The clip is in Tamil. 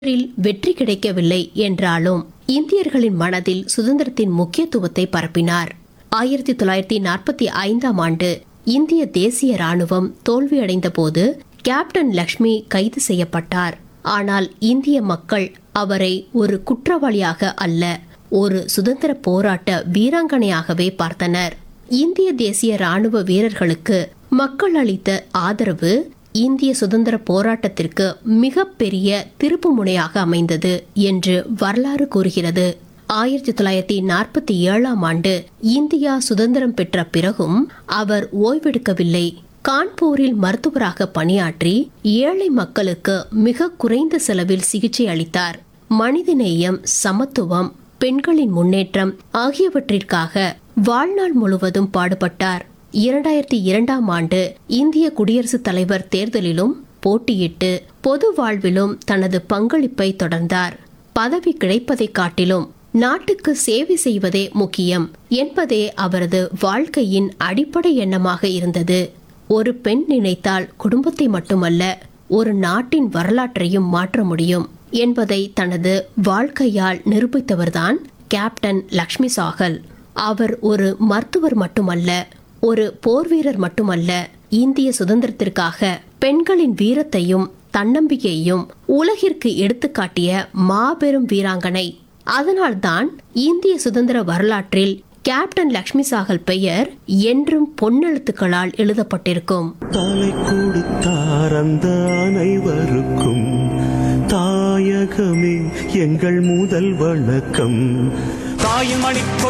போரில் வெற்றி கிடைக்கவில்லை என்றாலும் இந்தியர்களின் மனதில் சுதந்திரத்தின் முக்கியத்துவத்தை பரப்பினார் ஆயிரத்தி தொள்ளாயிரத்தி நாற்பத்தி ஐந்தாம் ஆண்டு இந்திய தேசிய ராணுவம் தோல்வியடைந்த போது கேப்டன் லக்ஷ்மி கைது செய்யப்பட்டார் ஆனால் இந்திய மக்கள் அவரை ஒரு குற்றவாளியாக அல்ல ஒரு சுதந்திர போராட்ட வீராங்கனையாகவே பார்த்தனர் இந்திய தேசிய ராணுவ வீரர்களுக்கு மக்கள் அளித்த ஆதரவு இந்திய சுதந்திர போராட்டத்திற்கு மிகப்பெரிய திருப்பு முனையாக அமைந்தது என்று வரலாறு கூறுகிறது ஆயிரத்தி தொள்ளாயிரத்தி நாற்பத்தி ஏழாம் ஆண்டு இந்தியா சுதந்திரம் பெற்ற பிறகும் அவர் ஓய்வெடுக்கவில்லை கான்பூரில் மருத்துவராக பணியாற்றி ஏழை மக்களுக்கு மிக குறைந்த செலவில் சிகிச்சை அளித்தார் மனிதநேயம் சமத்துவம் பெண்களின் முன்னேற்றம் ஆகியவற்றிற்காக வாழ்நாள் முழுவதும் பாடுபட்டார் இரண்டாயிரத்தி இரண்டாம் ஆண்டு இந்திய குடியரசுத் தலைவர் தேர்தலிலும் போட்டியிட்டு பொது வாழ்விலும் தனது பங்களிப்பை தொடர்ந்தார் பதவி கிடைப்பதைக் காட்டிலும் நாட்டுக்கு சேவை செய்வதே முக்கியம் என்பதே அவரது வாழ்க்கையின் அடிப்படை எண்ணமாக இருந்தது ஒரு பெண் நினைத்தால் குடும்பத்தை மட்டுமல்ல ஒரு நாட்டின் வரலாற்றையும் மாற்ற முடியும் என்பதை தனது வாழ்க்கையால் நிரூபித்தவர்தான் கேப்டன் லக்ஷ்மி சாகல் அவர் ஒரு மருத்துவர் மட்டுமல்ல ஒரு போர்வீரர் மட்டுமல்ல இந்திய சுதந்திரத்திற்காக பெண்களின் வீரத்தையும் தன்னம்பிக்கையையும் உலகிற்கு எடுத்துக்காட்டிய மாபெரும் வீராங்கனை அதனால்தான் இந்திய சுதந்திர வரலாற்றில் கேப்டன் லக்ஷ்மி சாகல் பெயர் என்றும் பொன்னெழுத்துக்களால் எழுதப்பட்டிருக்கும் தலை கொடுத்தார் அந்த அனைவருக்கும் தாயகமே எங்கள் முதல் வணக்கம் தாயின் மணிக்கொடி